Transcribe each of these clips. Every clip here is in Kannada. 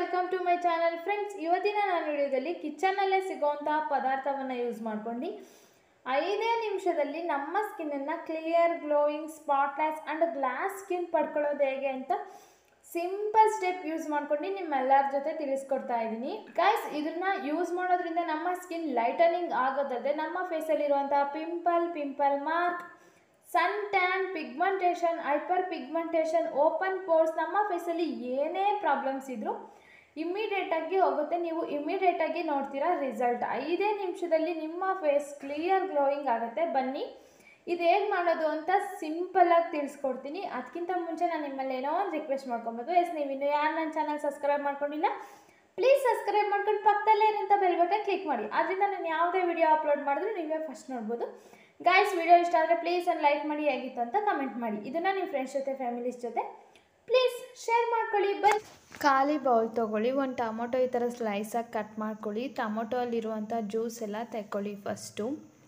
welcome to my channel friends ಇವತ್ತಿನ ನಾನು ವಿಡಿಯೋದಲ್ಲಿ ಕಿಚನಲ್ಲೇ ಸಿಗೋವಂತಹ ಪದಾರ್ಥವನ್ನು ಯೂಸ್ ಮಾಡ್ಕೊಂಡು ಐದೇ ನಿಮಿಷದಲ್ಲಿ ನಮ್ಮ ಸ್ಕಿನ್ನನ್ನು clear glowing spotless and glass skin ಪಡ್ಕೊಳ್ಳೋದು ಹೇಗೆ ಅಂತ ಸಿಂಪಲ್ ಸ್ಟೆಪ್ ಯೂಸ್ ಮಾಡ್ಕೊಂಡು ನಿಮ್ಮೆಲ್ಲರ ಜೊತೆ ತಿಳಿಸ್ಕೊಡ್ತಾ ಇದ್ದೀನಿ ಗೈಸ್ ಇದನ್ನ ಯೂಸ್ ಮಾಡೋದ್ರಿಂದ ನಮ್ಮ ಸ್ಕಿನ್ ಲೈಟನಿಂಗ್ ಆಗೋದಲ್ಲದೆ ನಮ್ಮ ಫೇಸಲ್ಲಿರುವಂತಹ pimple pimple mark sun tan pigmentation hyper pigmentation open pores ನಮ್ಮ ಫೇಸಲ್ಲಿ ಏನೇ ಪ್ರಾಬ್ಲಮ್ಸ್ ಇದ್ದರೂ ಇಮ್ಮಿಡಿಯೇಟಾಗಿ ಹೋಗುತ್ತೆ ನೀವು ಇಮ್ಮಿಡಿಯೇಟಾಗಿ ನೋಡ್ತೀರಾ ರಿಸಲ್ಟ್ ಐದೇ ನಿಮಿಷದಲ್ಲಿ ನಿಮ್ಮ ಫೇಸ್ ಕ್ಲಿಯರ್ ಗ್ಲೋಯಿಂಗ್ ಆಗುತ್ತೆ ಬನ್ನಿ ಇದು ಹೇಗೆ ಮಾಡೋದು ಅಂತ ಸಿಂಪಲ್ಲಾಗಿ ತಿಳಿಸ್ಕೊಡ್ತೀನಿ ಅದಕ್ಕಿಂತ ಮುಂಚೆ ನಾನು ನಿಮ್ಮಲ್ಲಿ ಏನೋ ಒಂದು ರಿಕ್ವೆಸ್ಟ್ ಮಾಡ್ಕೊಬೇಕು ಎಸ್ ನೀವು ಇನ್ನೂ ಯಾರು ನನ್ನ ಚಾನಲ್ ಸಬ್ಸ್ಕ್ರೈಬ್ ಮಾಡ್ಕೊಂಡಿಲ್ಲ ಪ್ಲೀಸ್ ಸಬ್ಸ್ಕ್ರೈಬ್ ಮಾಡ್ಕೊಂಡು ಪಕ್ಕದಲ್ಲೇ ಇರೋಂಥ ಬೆಲ್ ಬಟನ್ ಕ್ಲಿಕ್ ಮಾಡಿ ಅದರಿಂದ ನಾನು ಯಾವುದೇ ವಿಡಿಯೋ ಅಪ್ಲೋಡ್ ಮಾಡಿದ್ರು ನೀವೇ ಫಸ್ಟ್ ನೋಡ್ಬೋದು ಗಾಯ್ಸ್ ವಿಡಿಯೋ ಇಷ್ಟ ಆದರೆ ಪ್ಲೀಸ್ ಒಂದು ಲೈಕ್ ಮಾಡಿ ಹೇಗಿತ್ತು ಅಂತ ಕಮೆಂಟ್ ಮಾಡಿ ಇದನ್ನು ನಿಮ್ಮ ಫ್ರೆಂಡ್ಸ್ ಜೊತೆ ಫ್ಯಾಮಿಲೀಸ್ ಜೊತೆ ಪ್ಲೀಸ್ ಶೇರ್ ಮಾಡ್ಕೊಳ್ಳಿ ಬನ್ನಿ ಖಾಲಿ ಬೌಲ್ ತೊಗೊಳ್ಳಿ ಒಂದು ಟೊಮೊಟೊ ಈ ಥರ ಸ್ಲೈಸಾಗಿ ಕಟ್ ಮಾಡ್ಕೊಳ್ಳಿ ಟೊಮೊಟೊ ಅಲ್ಲಿರುವಂಥ ಜ್ಯೂಸ್ ಎಲ್ಲ ತೆಕ್ಕೊಳ್ಳಿ ಫಸ್ಟು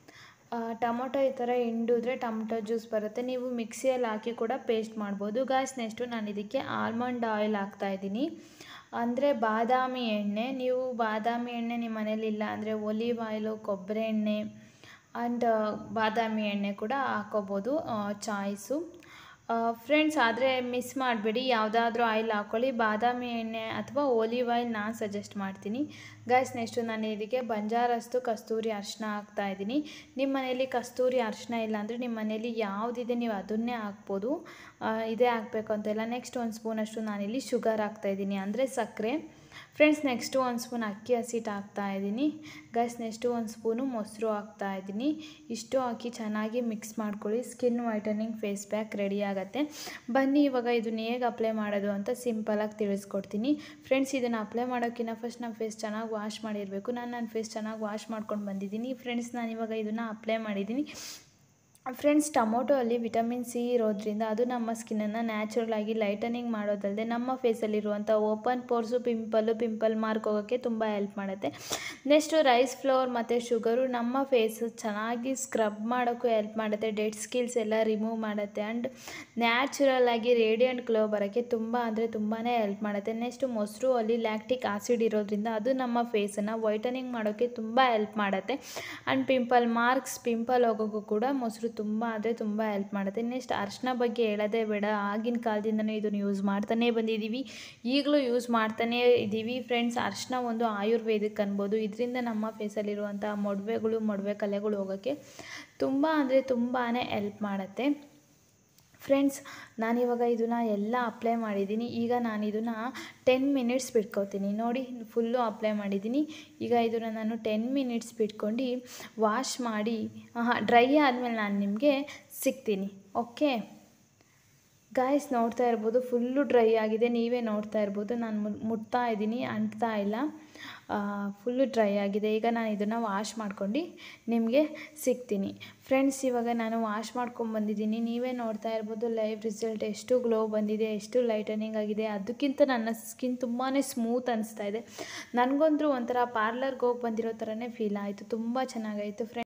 ಟೊಮೊಟೊ ಈ ಥರ ಹಿಂಡಿದ್ರೆ ಟೊಮೊಟೊ ಜ್ಯೂಸ್ ಬರುತ್ತೆ ನೀವು ಮಿಕ್ಸಿಯಲ್ಲಿ ಹಾಕಿ ಕೂಡ ಪೇಸ್ಟ್ ಮಾಡ್ಬೋದು ಗಾಯ್ಸ್ ನೆಕ್ಸ್ಟು ನಾನು ಇದಕ್ಕೆ ಆಲ್ಮಂಡ್ ಆಯಿಲ್ ಹಾಕ್ತಾಯಿದ್ದೀನಿ ಅಂದರೆ ಬಾದಾಮಿ ಎಣ್ಣೆ ನೀವು ಬಾದಾಮಿ ಎಣ್ಣೆ ನಿಮ್ಮ ಮನೇಲಿ ಇಲ್ಲ ಅಂದರೆ ಒಲಿವ್ ಆಯಿಲು ಕೊಬ್ಬರಿ ಎಣ್ಣೆ ಆ್ಯಂಡ್ ಬಾದಾಮಿ ಎಣ್ಣೆ ಕೂಡ ಹಾಕೋಬೋದು ಚಾಯ್ಸು ಫ್ರೆಂಡ್ಸ್ ಆದರೆ ಮಿಸ್ ಮಾಡಬೇಡಿ ಯಾವುದಾದ್ರೂ ಆಯಿಲ್ ಹಾಕ್ಕೊಳ್ಳಿ ಬಾದಾಮಿ ಎಣ್ಣೆ ಅಥವಾ ಒಲಿವ್ ಆಯಿಲ್ ನಾನು ಸಜೆಸ್ಟ್ ಮಾಡ್ತೀನಿ ಗೈಸ್ ನೆಕ್ಸ್ಟು ನಾನು ಇದಕ್ಕೆ ಬಂಜಾರಸ್ತು ಕಸ್ತೂರಿ ಅರಿಶಿನ ಹಾಕ್ತಾಯಿದ್ದೀನಿ ನಿಮ್ಮ ಮನೇಲಿ ಕಸ್ತೂರಿ ಅರಿಶಿನ ಇಲ್ಲ ಅಂದರೆ ನಿಮ್ಮ ಮನೇಲಿ ಯಾವುದಿದೆ ನೀವು ಅದನ್ನೇ ಹಾಕ್ಬೋದು ಇದೇ ಹಾಕಬೇಕು ಅಂತೆಲ್ಲ ನೆಕ್ಸ್ಟ್ ಒಂದು ಸ್ಪೂನಷ್ಟು ನಾನಿಲ್ಲಿ ಶುಗರ್ ಹಾಕ್ತಾಯಿದ್ದೀನಿ ಅಂದರೆ ಸಕ್ಕರೆ ಫ್ರೆಂಡ್ಸ್ ನೆಕ್ಸ್ಟು ಒಂದು ಸ್ಪೂನ್ ಅಕ್ಕಿ ಹಸಿಟ್ಟು ಹಾಕ್ತಾ ಇದ್ದೀನಿ ಗೈಸ್ ನೆಕ್ಸ್ಟು ಒಂದು ಸ್ಪೂನು ಮೊಸರು ಹಾಕ್ತಾ ಇದ್ದೀನಿ ಇಷ್ಟು ಹಾಕಿ ಚೆನ್ನಾಗಿ ಮಿಕ್ಸ್ ಮಾಡ್ಕೊಳ್ಳಿ skin whitening face pack ready ಆಗುತ್ತೆ ಬನ್ನಿ ಇವಾಗ ಇದನ್ನ ಹೇಗೆ ಅಪ್ಲೈ ಮಾಡೋದು ಅಂತ ಸಿಂಪಲಾಗಿ ತಿಳಿಸ್ಕೊಡ್ತೀನಿ ಫ್ರೆಂಡ್ಸ್ ಇದನ್ನು ಅಪ್ಲೈ ಮಾಡೋಕ್ಕಿಂತ ಫಸ್ಟ್ ನಮ್ಮ ಫೇಸ್ ಚೆನ್ನಾಗಿ ವಾಶ್ ಮಾಡಿರಬೇಕು ನಾನು ನನ್ನ ಫೇಸ್ ಚೆನ್ನಾಗಿ ವಾಶ್ ಮಾಡ್ಕೊಂಡು ಬಂದಿದ್ದೀನಿ ಫ್ರೆಂಡ್ಸ್ ನಾನು ಇವಾಗ ಇದನ್ನು ಅಪ್ಲೈ ಮಾಡಿದ್ದೀನಿ ಫ್ರೆಂಡ್ಸ್ ಟೊಮೊಟೊ ಅಲ್ಲಿ ವಿಟಮಿನ್ ಸಿ ಇರೋದ್ರಿಂದ ಅದು ನಮ್ಮ ಸ್ಕಿನ್ನನ್ನು ನ್ಯಾಚುರಲ್ ಆಗಿ ಲೈಟನಿಂಗ್ ಮಾಡೋದಲ್ಲದೆ ನಮ್ಮ ಫೇಸಲ್ಲಿರುವಂಥ open pores pimple pimple mark ಹೋಗೋಕ್ಕೆ ತುಂಬ ಹೆಲ್ಪ್ ಮಾಡುತ್ತೆ ನೆಕ್ಸ್ಟು ರೈಸ್ ಫ್ಲೋರ್ ಮತ್ತು ಶುಗರು ನಮ್ಮ ಫೇಸ್ ಚೆನ್ನಾಗಿ ಸ್ಕ್ರಬ್ ಮಾಡೋಕ್ಕೂ ಹೆಲ್ಪ್ ಮಾಡುತ್ತೆ ಡೆಡ್ ಸ್ಕಿಲ್ಸ್ ಎಲ್ಲ ರಿಮೂವ್ ಮಾಡುತ್ತೆ ಆ್ಯಂಡ್ ನ್ಯಾಚುರಲ್ ಆಗಿ ರೇಡಿಯಂಟ್ ಗ್ಲೋ ಬರೋಕ್ಕೆ ತುಂಬ ಅಂದರೆ ತುಂಬಾ ಹೆಲ್ಪ್ ಮಾಡುತ್ತೆ ನೆಕ್ಸ್ಟು ಮೊಸರು ಅಲ್ಲಿ ಲ್ಯಾಕ್ಟಿಕ್ ಆಸಿಡ್ ಇರೋದ್ರಿಂದ ಅದು ನಮ್ಮ ಫೇಸನ್ನು ವೈಟನಿಂಗ್ ಮಾಡೋಕ್ಕೆ ತುಂಬ ಹೆಲ್ಪ್ ಮಾಡುತ್ತೆ ಆ್ಯಂಡ್ ಪಿಂಪಲ್ ಮಾರ್ಕ್ಸ್ ಪಿಂಪಲ್ ಹೋಗೋಕ್ಕೂ ಕೂಡ ಮೊಸರು ತುಂಬ ಅಂದರೆ ತುಂಬ ಹೆಲ್ಪ್ ಮಾಡುತ್ತೆ ನೆಕ್ಸ್ಟ್ ಅರಿಶಿನ ಬಗ್ಗೆ ಹೇಳೋದೇ ಬೇಡ ಆಗಿನ ಕಾಲದಿಂದನೂ ಇದನ್ನು ಯೂಸ್ ಮಾಡ್ತಾನೇ ಬಂದಿದ್ದೀವಿ ಈಗಲೂ ಯೂಸ್ ಮಾಡ್ತಾನೇ ಇದ್ದೀವಿ ಫ್ರೆಂಡ್ಸ್ ಅರಿಶಿನ ಒಂದು ಆಯುರ್ವೇದಿಕ್ ಅನ್ಬೋದು ಇದರಿಂದ ನಮ್ಮ ಫೇಸಲ್ಲಿರುವಂಥ ಮೊಡವೆಗಳು ಮೊಡವೆ ಕಲೆಗಳು ಹೋಗೋಕ್ಕೆ ತುಂಬ ಅಂದರೆ ತುಂಬಾ ಹೆಲ್ಪ್ ಮಾಡುತ್ತೆ ಫ್ರೆಂಡ್ಸ್ ನಾನಿವಾಗ ಇದನ್ನು ಎಲ್ಲ ಅಪ್ಲೈ ಮಾಡಿದ್ದೀನಿ ಈಗ ನಾನು ಇದನ್ನು ಟೆನ್ ಮಿನಿಟ್ಸ್ ಬಿಟ್ಕೋತೀನಿ ನೋಡಿ ಫುಲ್ಲು ಅಪ್ಲೈ ಮಾಡಿದ್ದೀನಿ ಈಗ ಇದನ್ನು ನಾನು ಟೆನ್ ಮಿನಿಟ್ಸ್ ಬಿಟ್ಕೊಂಡು ವಾಶ್ ಮಾಡಿ ಡ್ರೈ ಆದಮೇಲೆ ನಾನು ನಿಮಗೆ ಸಿಗ್ತೀನಿ ಓಕೆ ಗಾಯ್ಸ್ ನೋಡ್ತಾ ಇರ್ಬೋದು ಫುಲ್ಲು ಡ್ರೈ ಆಗಿದೆ ನೀವೇ ನೋಡ್ತಾ ಇರ್ಬೋದು ನಾನು ಮುಟ್ತಾ ಇದ್ದೀನಿ ಅಂಟ್ತಾ ಇಲ್ಲ ಫುಲ್ಲು ಡ್ರೈ ಆಗಿದೆ ಈಗ ನಾನು ಇದನ್ನು ವಾಶ್ ಮಾಡ್ಕೊಂಡು ನಿಮಗೆ ಸಿಗ್ತೀನಿ ಫ್ರೆಂಡ್ಸ್ ಇವಾಗ ನಾನು ವಾಶ್ ಮಾಡ್ಕೊಂಡು ಬಂದಿದ್ದೀನಿ ನೀವೇ ನೋಡ್ತಾ ಇರ್ಬೋದು ಲೈವ್ ರಿಸಲ್ಟ್ ಎಷ್ಟು ಗ್ಲೋ ಬಂದಿದೆ ಎಷ್ಟು ಲೈಟನಿಂಗ್ ಆಗಿದೆ ಅದಕ್ಕಿಂತ ನನ್ನ ಸ್ಕಿನ್ ತುಂಬಾ ಸ್ಮೂತ್ ಅನಿಸ್ತಾ ಇದೆ ನನಗಂತೂ ಒಂಥರ ಪಾರ್ಲರ್ಗೆ ಹೋಗಿ ಬಂದಿರೋ ಥರನೇ ಫೀಲ್ ಆಯಿತು ತುಂಬ ಚೆನ್ನಾಗಾಯಿತು ಫ್ರೆಂಡ್ಸ್